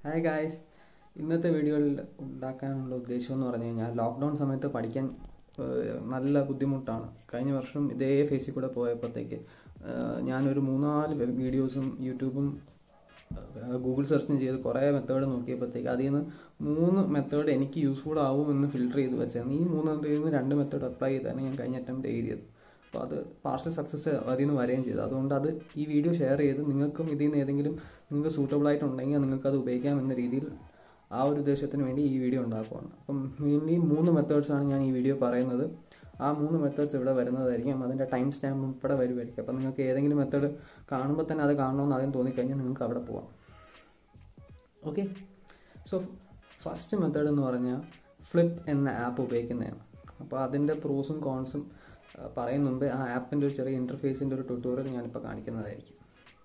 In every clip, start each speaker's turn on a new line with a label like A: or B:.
A: hi guys ഇന്നത്തെ വീഡിയോയിൽ ഉണ്ടാക്കാനുള്ള ഉദ്ദേശം എന്ന് പറഞ്ഞു കഴിഞ്ഞാൽ ലോക്ക്ഡൗൺ സമയത്ത് പഠിക്കാൻ ഏഹ്, നല്ല ബുദ്ധിമുട്ടാണ് കഴിഞ്ഞ വർഷം ഇതേ ഫേസിൽ കൂടെ പോയപ്പോഴത്തേക്ക് ഏഹ്, ഞാനൊരു മൂന്നാല് വെ- വീഡിയോസും യൂട്യൂബും ഏഹ്, ഗൂഗിൾ സെർച്ചും ചെയ്ത് കുറേ മെത്തേഡ് നോക്കിയപ്പോഴത്തേക്ക് അതിൽ നിന്ന് മൂന്ന് മെത്തേഡ് എനിക്ക് യൂസ്ഫുൾ ആവും എന്ന് ഫിൽട്ടർ ചെയ്ത് വെച്ചാണ് ഈ മൂന്നെണ്ണത്തിൽ നിന്ന് രണ്ട് മെത്തേഡ് അപ്ലൈ ചെയ്താണ് ഞാൻ കഴിഞ്ഞ അറ്റംപ്റ്റ് എഴുതിയത് അപ്പോൾ അത് പാർഷ്യൽ സക്സസ് അതിൽ നിന്ന് വരികയും ചെയ്തു അതുകൊണ്ട് അത് ഈ വീഡിയോ ഷെയർ ചെയ്ത് നിങ്ങൾക്കും ഇതിൽ നിന്ന് ഏതെങ്കിലും നിങ്ങൾക്ക് സൂട്ടബിൾ ആയിട്ടുണ്ടെങ്കിൽ നിങ്ങൾക്ക് അത് ഉപയോഗിക്കാം എന്ന രീതിയിൽ ആ ഒരു ഉദ്ദേശത്തിന് വേണ്ടി ഈ വീഡിയോ ഉണ്ടാക്കുവാണ് അപ്പം മെയിൻലി മൂന്ന് മെത്തേഡ്സ് ആണ് ഞാൻ ഈ വീഡിയോ പറയുന്നത് ആ മൂന്ന് മെത്തേഡ്സ് ഇവിടെ വരുന്നതായിരിക്കും അതിൻ്റെ ടൈം സ്റ്റാമ്പ് ഉൾപ്പെടെ വരുമായിരിക്കും അപ്പം നിങ്ങൾക്ക് ഏതെങ്കിലും മെത്തേഡ് കാണുമ്പോൾ തന്നെ അത് കാണണമെന്ന് ആദ്യം തോന്നിക്കഴിഞ്ഞാൽ നിങ്ങൾക്ക് അവിടെ പോവാം ഓക്കെ സോ ഫസ്റ്റ് മെത്തേഡ് എന്ന് പറഞ്ഞാൽ ഫ്ലിപ്പ് എന്ന ആപ്പ് ഉപയോഗിക്കുന്നതാണ് അപ്പോൾ അതിൻ്റെ പ്രോസും കോൺസും പറയും മുമ്പേ ആ ആപ്പിൻ്റെ ഒരു ചെറിയ ഇൻ്റർഫേസിൻ്റെ ഒരു ട്യൂട്ടോറിയൽ ഞാനിപ്പോൾ കാണിക്കുന്നതായിരിക്കും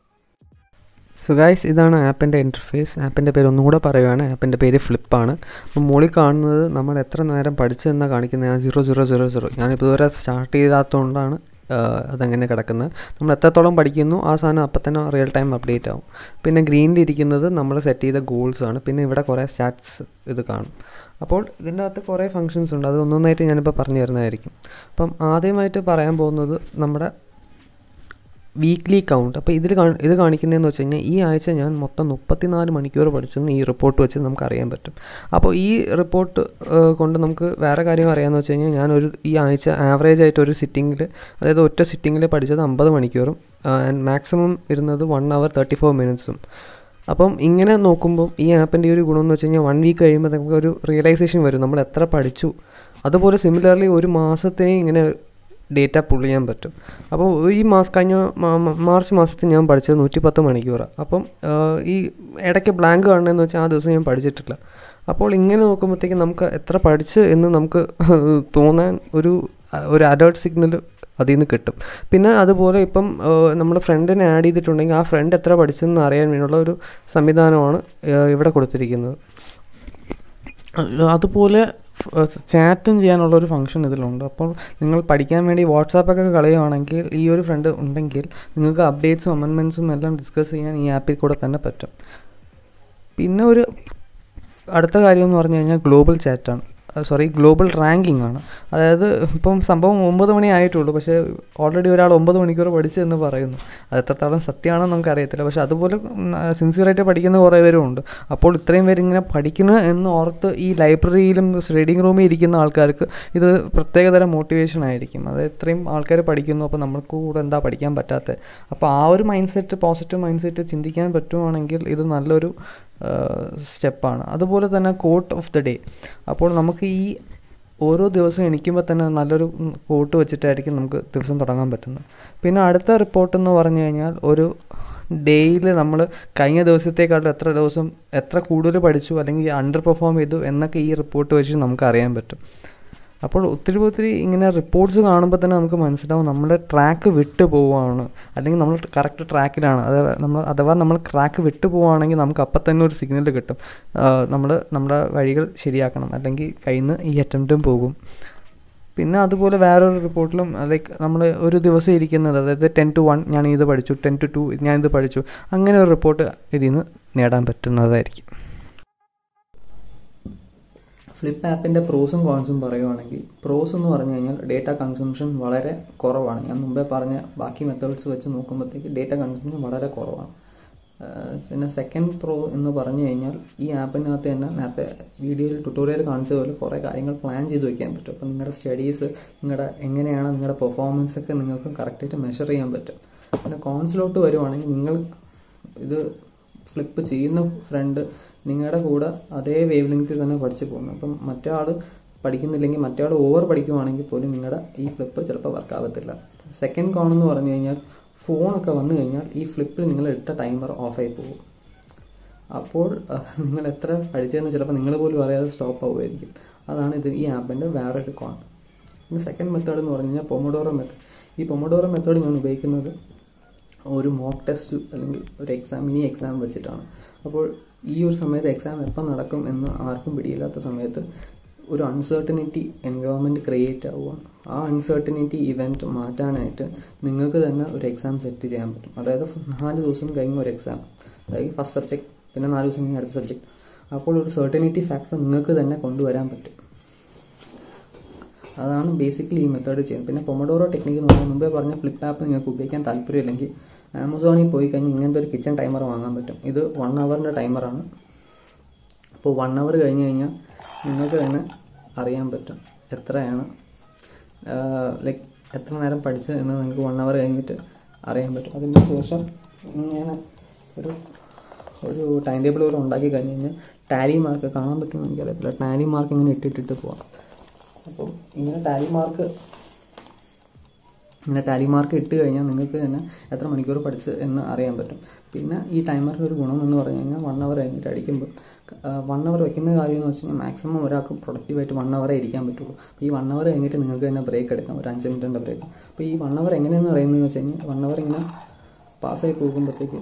B: സോ ഗൈസ് ഇതാണ് ആപ്പിൻ്റെ ഇൻ്റർഫേസ് ആപ്പിൻ്റെ പേര് ഒന്നും കൂടെ പറയുകയാണ് ആപ്പിൻ്റെ പേര് ഫ്ലിപ്പാണ് അപ്പോൾ മുകളിൽ കാണുന്നത് നമ്മൾ എത്ര നേരം പഠിച്ചതെന്നാണ് കാണിക്കുന്നത് ആ സീറോ സീറോ സീറോ സീറോ ഞാനിപ്പോൾ ഇതുവരെ സ്റ്റാർട്ട് ചെയ്താത്തതുകൊണ്ടാണ് ആഹ്, അതങ്ങനെ കിടക്കുന്നത് നമ്മൾ എത്രത്തോളം പഠിക്കുന്നു ആ സാധനം അപ്പം തന്നെ റിയൽ ടൈം അപ്ഡേറ്റ് ആവും പിന്നെ ഗ്രീനിൽ ഇരിക്കുന്നത് നമ്മൾ സെറ്റ് ചെയ്ത ഗോൾസ് ആണ് പിന്നെ ഇവിടെ കുറേ സ്റ്റാറ്റ്സ് ഇത് കാണും അപ്പോൾ ഇതിൻ്റെ അകത്ത് കുറേ ഫങ്ഷൻസ് ഉണ്ട് അത് ഒന്നൊന്നായിട്ട് ഞാനിപ്പോൾ പറഞ്ഞു തരുന്നതായിരിക്കും അപ്പം ആദ്യമായിട്ട് പറയാൻ പോകുന്നത് നമ്മുടെ വീക്ക്ലി കൗണ്ട് അപ്പോൾ ഇതിൽ കാണി ഇത് കാണിക്കുന്നതെന്ന് വെച്ച് കഴിഞ്ഞാൽ ഈ ആഴ്ച ഞാൻ മൊത്തം മുപ്പത്തിനാല് മണിക്കൂർ പഠിച്ചെന്ന് ഈ റിപ്പോർട്ട് വെച്ച് നമുക്ക് അറിയാൻ പറ്റും അപ്പോൾ ഈ റിപ്പോർട്ട് കൊണ്ട് നമുക്ക് വേറെ കാര്യം അറിയാമെന്ന് വെച്ച് കഴിഞ്ഞാൽ ഞാൻ ഒരു ഈ ആഴ്ച ആവറേജ് ആയിട്ട് ഒരു സിറ്റിങ്ങിൽ അതായത് ഒറ്റ സിറ്റിങ്ങിൽ പഠിച്ചത് അമ്പത് മണിക്കൂറും ആൻഡ് മാക്സിമം ഇരുന്നത് വൺ അവർ തേർട്ടി ഫോർ മിനിറ്റ്സും അപ്പം ഇങ്ങനെ നോക്കുമ്പോൾ ഈ ആപ്പിൻ്റെ ഒരു ഗുണം എന്ന് വെച്ച് കഴിഞ്ഞാൽ വൺ വീക്ക് കഴിയുമ്പോൾ നമുക്ക് ഒരു റിയലൈസേഷൻ വരും നമ്മൾ എത്ര പഠിച്ചു അതുപോലെ സിമിലർലി ഒരു മാസത്തിനെ ഇങ്ങനെ ഡേറ്റ പുൾ ചെയ്യാൻ പറ്റും അപ്പോൾ ഈ മാസം കഴിഞ്ഞ മാ- മാ- മാർച്ച് മാസത്തിൽ ഞാൻ പഠിച്ചത് നൂറ്റി പത്ത് മണിക്കൂറാണ് അപ്പം ആ, ഈ ഇടയ്ക്ക് ബ്ലാങ്ക് കാണണമെന്ന് വെച്ചാൽ ആ ദിവസം ഞാൻ പഠിച്ചിട്ടില്ല അപ്പോൾ ഇങ്ങനെ നോക്കുമ്പോഴത്തേക്കും നമുക്ക് എത്ര പഠിച്ച് എന്ന് നമുക്ക് തോന്നാൻ ഒരു ഒരു അലേർട്ട് സിഗ്നൽ അതിൽ നിന്ന് കിട്ടും പിന്നെ അതുപോലെ ഇപ്പം നമ്മുടെ ഫ്രണ്ടിനെ ആഡ് ചെയ്തിട്ടുണ്ടെങ്കിൽ ആ ഫ്രണ്ട് എത്ര പഠിച്ചെന്ന് അറിയാൻ വേണ്ടിയുള്ള ഒരു സംവിധാനമാണ് ആ, ഇവിടെ കൊടുത്തിരിക്കുന്നത് അഹ് അതുപോലെ ചാറ്റും ചെയ്യാനുള്ള ഒരു ഫംഗ്ഷൻ ഇതിലുണ്ട് അപ്പോൾ നിങ്ങൾ പഠിക്കാൻ വേണ്ടി വാട്സാപ്പൊക്കെ കളയുവാണെങ്കിൽ ഈ ഒരു ഫ്രണ്ട് ഉണ്ടെങ്കിൽ നിങ്ങൾക്ക് അപ്ഡേറ്റ്സും അമെൻമെൻറ്റ്സും എല്ലാം ഡിസ്കസ് ചെയ്യാൻ ഈ ആപ്പിൽ കൂടെ തന്നെ പറ്റും പിന്നെ ഒരു അടുത്ത കാര്യം എന്ന് പറഞ്ഞു കഴിഞ്ഞാൽ ഗ്ലോബൽ ചാറ്റാണ് സോറി ഗ്ലോബൽ റാങ്കിങ് ആണ് അതായത് ഇപ്പം സംഭവം ഒമ്പത് മണി ആയിട്ടുള്ളൂ പക്ഷേ ഓൾറെഡി ഒരാൾ ഒമ്പത് മണിക്കൂർ പഠിച്ചു എന്ന് പറയുന്നു അത് എത്രത്തോളം സത്യമാണെന്ന് നമുക്ക് അറിയത്തില്ല പക്ഷേ അതുപോലെ സിൻസിയറായിട്ട് പഠിക്കുന്ന കുറേ പേരും ഉണ്ട് അപ്പോൾ ഇത്രയും പേര് ഇങ്ങനെ പഠിക്കുന്നു എന്ന് ഓർത്ത് ഈ ലൈബ്രറിയിലും റീഡിംഗ് റൂമിൽ ഇരിക്കുന്ന ആൾക്കാർക്ക് ഇത് പ്രത്യേകതരം മോട്ടിവേഷൻ ആയിരിക്കും അത് ഇത്രയും ആൾക്കാർ പഠിക്കുന്നു അപ്പോൾ നമുക്ക് കൂടെ എന്താ പഠിക്കാൻ പറ്റാത്തത് അപ്പോൾ ആ ഒരു mindset positive mindset ചിന്തിക്കാൻ പറ്റുവാണെങ്കിൽ ഇത് നല്ലൊരു സ്റ്റെപ്പാണ് അതുപോലെ തന്നെ കോട്ട് ഓഫ് ദ ഡേ അപ്പോൾ നമുക്ക് ഈ ഓരോ ദിവസവും എണീക്കുമ്പോൾ തന്നെ നല്ലൊരു കോട്ട് വെച്ചിട്ടായിരിക്കും നമുക്ക് ദിവസം തുടങ്ങാൻ പറ്റുന്നത് പിന്നെ അടുത്ത റിപ്പോർട്ട് എന്ന് പറഞ്ഞു കഴിഞ്ഞാൽ ഒരു ഡേയിൽ നമ്മൾ കഴിഞ്ഞ ദിവസത്തേക്കാളും എത്ര ദിവസം എത്ര കൂടുതൽ പഠിച്ചു അല്ലെങ്കിൽ അണ്ടർ പെർഫോം ചെയ്തു എന്നൊക്കെ ഈ റിപ്പോർട്ട് വെച്ച് നമുക്ക് അറിയാൻ പറ്റും അപ്പോൾ ഒത്തിരി ഒത്തിരി ഇങ്ങനെ റിപ്പോർട്ട്സ് കാണുമ്പോൾ തന്നെ നമുക്ക് മനസ്സിലാവും നമ്മുടെ ട്രാക്ക് വിട്ടു പോവുകയാണ് അല്ലെങ്കിൽ നമ്മൾ കറക്റ്റ് ട്രാക്കിലാണ് അത് നമ്മൾ അഥവാ നമ്മൾ ട്രാക്ക് വിട്ടു പോവുകയാണെങ്കിൽ നമുക്ക് അപ്പം തന്നെ ഒരു സിഗ്നൽ കിട്ടും നമ്മൾ നമ്മുടെ വഴികൾ ശരിയാക്കണം അല്ലെങ്കിൽ കയ്യിൽ നിന്ന് ഈ അറ്റംപ്റ്റും പോകും പിന്നെ അതുപോലെ വേറൊരു റിപ്പോർട്ടിലും ലൈക്ക് നമ്മൾ ഒരു ദിവസം ഇരിക്കുന്നത് അതായത് ടെൻ ടു വൺ ഞാൻ ഇത് പഠിച്ചു ടെൻ ടു ടു ഞാനിത് പഠിച്ചു അങ്ങനെ ഒരു റിപ്പോർട്ട് ഇതിൽ നിന്ന് നേടാൻ പറ്റുന്നതായിരിക്കും
A: ഫ്ലിപ്പ് ആപ്പിൻ്റെ പ്രോസും കോൺസും പറയുവാണെങ്കിൽ പ്രോസ് എന്ന് പറഞ്ഞു കഴിഞ്ഞാൽ ഡേറ്റ കൺസംഷൻ വളരെ കുറവാണ് ഞാൻ മുമ്പേ പറഞ്ഞ ബാക്കി മെത്തേഡ്സ് വെച്ച് നോക്കുമ്പോഴത്തേക്ക് ഡേറ്റ കൺസംഷൻ വളരെ കുറവാണ് ആഹ് പിന്നെ സെക്കൻഡ് പ്രോ എന്ന് പറഞ്ഞു കഴിഞ്ഞാൽ ഈ ആപ്പിനകത്ത് തന്നെ നേരത്തെ വീഡിയോയിൽ ട്യൂട്ടോറിയൽ കാണിച്ചതുപോലെ കുറേ കാര്യങ്ങൾ പ്ലാൻ ചെയ്ത് വെക്കാൻ പറ്റും അപ്പോൾ നിങ്ങളുടെ സ്റ്റഡീസ് നിങ്ങളുടെ എങ്ങനെയാണ് നിങ്ങളുടെ പെർഫോമൻസ് ഒക്കെ നിങ്ങൾക്ക് കറക്റ്റായിട്ട് മെഷർ ചെയ്യാൻ പറ്റും പിന്നെ കോൺസിലോട്ട് വരുവാണെങ്കിൽ നിങ്ങൾ ഇത് ഫ്ലിപ്പ് ചെയ്യുന്ന ഫ്രണ്ട് നിങ്ങളുടെ കൂടെ അതേ വേവ് ലെങ്ത്തിൽ തന്നെ പഠിച്ചു പോകുന്നു അപ്പം മറ്റേ ആൾ പഠിക്കുന്നില്ലെങ്കിൽ മറ്റേ ആൾ ഓവർ പഠിക്കുവാണെങ്കിൽ പോലും നിങ്ങളുടെ ഈ ഫ്ലിപ്പ് ചിലപ്പോൾ വർക്ക് ആവത്തില്ല സെക്കൻഡ് കോൺ എന്ന് പറഞ്ഞു കഴിഞ്ഞാൽ ഫോണൊക്കെ വന്നു കഴിഞ്ഞാൽ ഈ ഫ്ലിപ്പിൽ നിങ്ങൾ ഇട്ട ടൈമർ ഓഫായി പോകും അപ്പോൾ അഹ്, നിങ്ങൾ എത്ര പഠിച്ചതെന്ന് ചിലപ്പോൾ നിങ്ങൾ പോലും അറിയാതെ സ്റ്റോപ്പ് ആവുമായിരിക്കും അതാണ് ഇത് ഈ ആപ്പിൻ്റെ വേറൊരു കോൺ പിന്നെ സെക്കൻഡ് മെത്തേഡ് എന്ന് പറഞ്ഞു കഴിഞ്ഞാൽ പൊമഡോറോ മെത്തേഡ് ഈ പൊമഡോറോ മെത്തേഡ് ഞാൻ ഉപയോഗിക്കുന്നത് ഒരു മോക്ക് ടെസ്റ്റ് അല്ലെങ്കിൽ ഒരു എക്സാം മിനി എക്സാം വെച്ചിട്ടാണ് അപ്പോൾ ഈ ഒരു സമയത്ത് എക്സാം എപ്പോൾ നടക്കും എന്ന് ആർക്കും പിടിയില്ലാത്ത സമയത്ത് ഒരു അൺസർട്ടനിറ്റി എൻവയോൺമെൻറ്റ് ക്രിയേറ്റ് ആവുകയാണ് ആ അൺസർട്ടനിറ്റി ഇവൻറ്റ് മാറ്റാനായിട്ട് നിങ്ങൾക്ക് തന്നെ ഒരു എക്സാം സെറ്റ് ചെയ്യാൻ പറ്റും അതായത് നാല് ദിവസം കഴിഞ്ഞ ഒരു എക്സാം അതായത് ഫസ്റ്റ് സബ്ജക്ട് പിന്നെ നാല് ദിവസം കഴിഞ്ഞ് അടുത്ത സബ്ജക്റ്റ് അപ്പോൾ ഒരു സെർട്ടനിറ്റി ഫാക്ടർ നിങ്ങൾക്ക് തന്നെ കൊണ്ടുവരാൻ പറ്റും അതാണ് ബേസിക്കലി ഈ മെത്തേഡ് ചെയ്യുന്നത് പിന്നെ പൊമഡോറോ ടെക്നിക്ക് എന്ന് പറഞ്ഞാൽ മുമ്പേ പറഞ്ഞ ഫ്ലിപ്പ് ആപ്പ് നിങ്ങൾക്ക് ഉപയോഗിക്കാൻ താല്പര്യമില്ലെങ്കിൽ ആമസോണിൽ പോയി കഴിഞ്ഞ് ഇങ്ങനത്തെ ഒരു കിച്ചൺ ടൈമർ വാങ്ങാൻ പറ്റും ഇത് വൺ അവറിൻ്റെ ടൈമറാണ് അപ്പോൾ വൺ അവർ കഴിഞ്ഞ് കഴിഞ്ഞാൽ നിങ്ങൾക്ക് തന്നെ അറിയാൻ പറ്റും എത്രയാണ് ലൈക്ക് എത്ര നേരം പഠിച്ച് എന്ന് നിങ്ങൾക്ക് വൺ അവർ കഴിഞ്ഞിട്ട് അറിയാൻ പറ്റും അതിന് ശേഷം ഇങ്ങനെ ഒരു ഒരു ടൈം ടേബിൾ കൂടെ ഉണ്ടാക്കി കഴിഞ്ഞ് കഴിഞ്ഞാൽ ടാലി മാർക്ക് കാണാൻ പറ്റുമെന്ന് എനിക്കറിയത്തില്ല ടാലി മാർക്ക് ഇങ്ങനെ ഇട്ടിട്ടിട്ട് പോവാം അപ്പം ഇങ്ങനെ ടാലി മാർക്ക് ഇങ്ങനെ ടാലി മാർക്ക് ഇട്ട് കഴിഞ്ഞാൽ നിങ്ങൾക്ക് തന്നെ എത്ര മണിക്കൂർ പഠിച്ച് എന്ന് അറിയാൻ പറ്റും പിന്നെ ഈ ടൈമറിൻ്റെ ഒരു ഗുണം എന്ന് പറഞ്ഞു കഴിഞ്ഞാൽ വൺ അവർ കഴിഞ്ഞിട്ട് അടിക്കുമ്പോൾ വൺ അവർ വെക്കുന്ന കാര്യം എന്ന് വെച്ച് കഴിഞ്ഞാൽ മാക്സിമം ഒരാൾക്ക് പ്രൊഡക്റ്റീവായിട്ട് വൺ അവറേ ഇരിക്കാൻ പറ്റുള്ളൂ അപ്പോൾ ഈ വൺ അവർ കഴിഞ്ഞിട്ട് നിങ്ങൾക്ക് തന്നെ ബ്രേക്ക് എടുക്കാം ഒരു അഞ്ച് മിനിറ്റിൻ്റെ ബ്രേക്ക് അപ്പോൾ ഈ വൺ അവർ എങ്ങനെയെന്ന് പറയുന്നത് വെച്ച് കഴിഞ്ഞാൽ വൺ അവർ ഇങ്ങനെ പാസ്സായി പോകുമ്പോഴത്തേക്ക്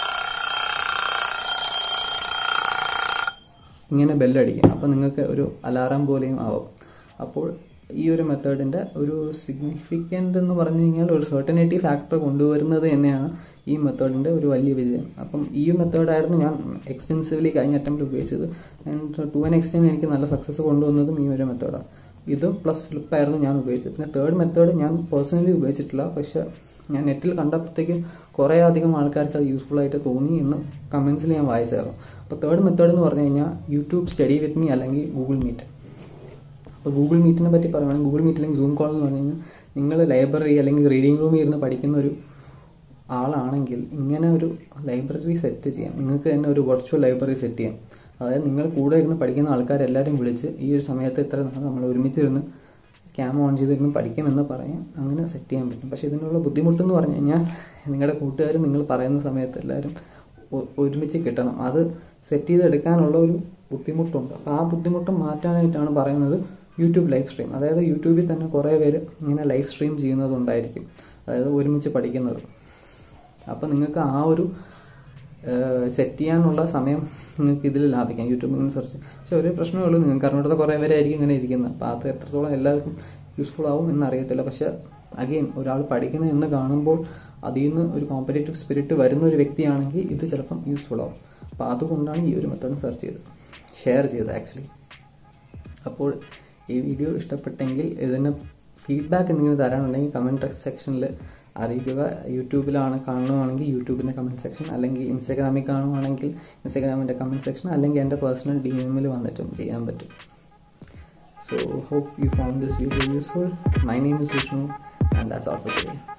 A: ഇങ്ങനെ ബെല്ലടിക്കും അപ്പോൾ നിങ്ങൾക്ക് ഒരു അലാറം പോലെയും ആവും അപ്പോൾ ഈ ഒരു മെത്തേഡിൻ്റെ ഒരു സിഗ്നിഫിക്കൻ്റ് എന്ന് പറഞ്ഞു കഴിഞ്ഞാൽ ഒരു സെർട്ടനിറ്റി ഫാക്ടർ കൊണ്ടുവരുന്നത് തന്നെയാണ് ഈ മെത്തേഡിൻ്റെ ഒരു വലിയ വിജയം അപ്പം ഈ മെത്തേഡായിരുന്നു ഞാൻ എക്സ്റ്റെൻസീവ്ലി കഴിഞ്ഞ അറ്റംപ്റ്റ് ഉപയോഗിച്ചത് ആൻഡ് ടു ആൻ എക്സ്റ്റെൻഡ് എനിക്ക് നല്ല സക്സസ് കൊണ്ടുവന്നതും ഈ ഒരു മെത്തേഡാണ് ഇതും പ്ലസ് ഫ്ലിപ്പായിരുന്നു ഞാൻ ഉപയോഗിച്ചത് പിന്നെ തേർഡ് മെത്തേഡ് ഞാൻ പേഴ്സണലി ഉപയോഗിച്ചിട്ടില്ല പക്ഷേ ഞാൻ നെറ്റിൽ കണ്ടപ്പോഴത്തേക്ക് കുറേ അധികം ആൾക്കാർക്ക് അത് യൂസ്ഫുൾ ആയിട്ട് തോന്നി എന്ന് കമൻസിൽ ഞാൻ വായിച്ചായിരുന്നു അപ്പോൾ തേർഡ് മെത്തേഡ് എന്ന് പറഞ്ഞു കഴിഞ്ഞാൽ യൂട്യൂബ് സ്റ്റഡി വിത്ത് മീ അല്ലെങ്കിൽ ഗൂഗിൾ മീറ്റ് അപ്പോൾ ഗൂഗിൾ മീറ്റിനെ പറ്റി പറയുകയാണെങ്കിൽ ഗൂഗിൾ മീറ്റ് അല്ലെങ്കിൽ സൂം കോൾ എന്ന് പറഞ്ഞു കഴിഞ്ഞാൽ നിങ്ങൾ ലൈബ്രറി അല്ലെങ്കിൽ റീഡിംഗ് റൂമിൽ ഇരുന്ന് പഠിക്കുന്ന ഒരു ആളാണെങ്കിൽ ഇങ്ങനെ ഒരു ലൈബ്രറി സെറ്റ് ചെയ്യാം നിങ്ങൾക്ക് തന്നെ ഒരു വെർച്വൽ ലൈബ്രറി സെറ്റ് ചെയ്യാം അതായത് നിങ്ങൾ കൂടെ ഇരുന്ന് പഠിക്കുന്ന ആൾക്കാരെല്ലാവരും വിളിച്ച് ഈ ഒരു സമയത്ത് ഇത്ര നാൾ നമ്മൾ ഒരുമിച്ചിരുന്ന് ക്യാമ ഓൺ ചെയ്തിരുന്ന് പഠിക്കുമെന്ന് പറയാം അങ്ങനെ സെറ്റ് ചെയ്യാൻ പറ്റും പക്ഷേ ഇതിനുള്ള ബുദ്ധിമുട്ടെന്ന് പറഞ്ഞു കഴിഞ്ഞാൽ നിങ്ങളുടെ കൂട്ടുകാർ നിങ്ങൾ പറയുന്ന സമയത്ത് എല്ലാവരും ഒരുമിച്ച് കിട്ടണം അത് സെറ്റ് ചെയ്തെടുക്കാനുള്ള ഒരു ബുദ്ധിമുട്ടുണ്ട് അപ്പോൾ ആ ബുദ്ധിമുട്ട് മാറ്റാനായിട്ടാണ് പറയുന്നത് യൂട്യൂബ് ലൈവ് സ്ട്രീം അതായത് യൂട്യൂബിൽ തന്നെ കുറേ പേര് ഇങ്ങനെ ലൈവ് സ്ട്രീം ചെയ്യുന്നതുണ്ടായിരിക്കും അതായത് ഒരുമിച്ച് പഠിക്കുന്നത് അപ്പോൾ നിങ്ങൾക്ക് ആ ഒരു സെറ്റ് ചെയ്യാനുള്ള സമയം നിങ്ങൾക്ക് ഇതിൽ ലാഭിക്കാം യൂട്യൂബിൽ നിന്ന് സെർച്ച് പക്ഷെ ഒരു പ്രശ്നമേ ഉള്ളൂ നിങ്ങൾക്ക് അറിഞ്ഞിടത്ത കുറേ പേരായിരിക്കും ഇങ്ങനെ ഇരിക്കുന്നത് അപ്പോൾ അത് എത്രത്തോളം എല്ലാവർക്കും യൂസ്ഫുൾ ആവും എന്നറിയത്തില്ല പക്ഷെ അഗെയിൻ ഒരാൾ പഠിക്കുന്നത് എന്ന് കാണുമ്പോൾ അതിൽ നിന്ന് ഒരു കോമ്പറ്റേറ്റീവ് സ്പിരിറ്റ് വരുന്ന ഒരു വ്യക്തിയാണെങ്കിൽ ഇത് ചിലപ്പം യൂസ്ഫുൾ ആവും അപ്പോൾ അതുകൊണ്ടാണ് ഈ ഒരു മെത്തേഡ് സെർച്ച് ചെയ്തത് ഷെയർ ചെയ്തത് ആക്ച്വലി അപ്പോൾ ഈ വീഡിയോ ഇഷ്ടപ്പെട്ടെങ്കിൽ ഇതിന് ഫീഡ്ബാക്ക് എന്തെങ്കിലും തരാനുണ്ടെങ്കിൽ കമൻറ്റ് സെക്ഷനിൽ അറിയിക്കുക യൂട്യൂബിലാണ് കാണുകയാണെങ്കിൽ യൂട്യൂബിൻ്റെ കമൻറ്റ് സെക്ഷൻ അല്ലെങ്കിൽ ഇൻസ്റ്റാഗ്രാമിൽ കാണുവാണെങ്കിൽ ഇൻസ്റ്റാഗ്രാമിൻ്റെ കമൻറ്റ് സെക്ഷൻ അല്ലെങ്കിൽ എൻ്റെ പേഴ്സണൽ ഡി എമ്മിൽ വന്നിട്ടും ചെയ്യാൻ പറ്റും so hope you found this video useful my name is Vishnu and that's all for today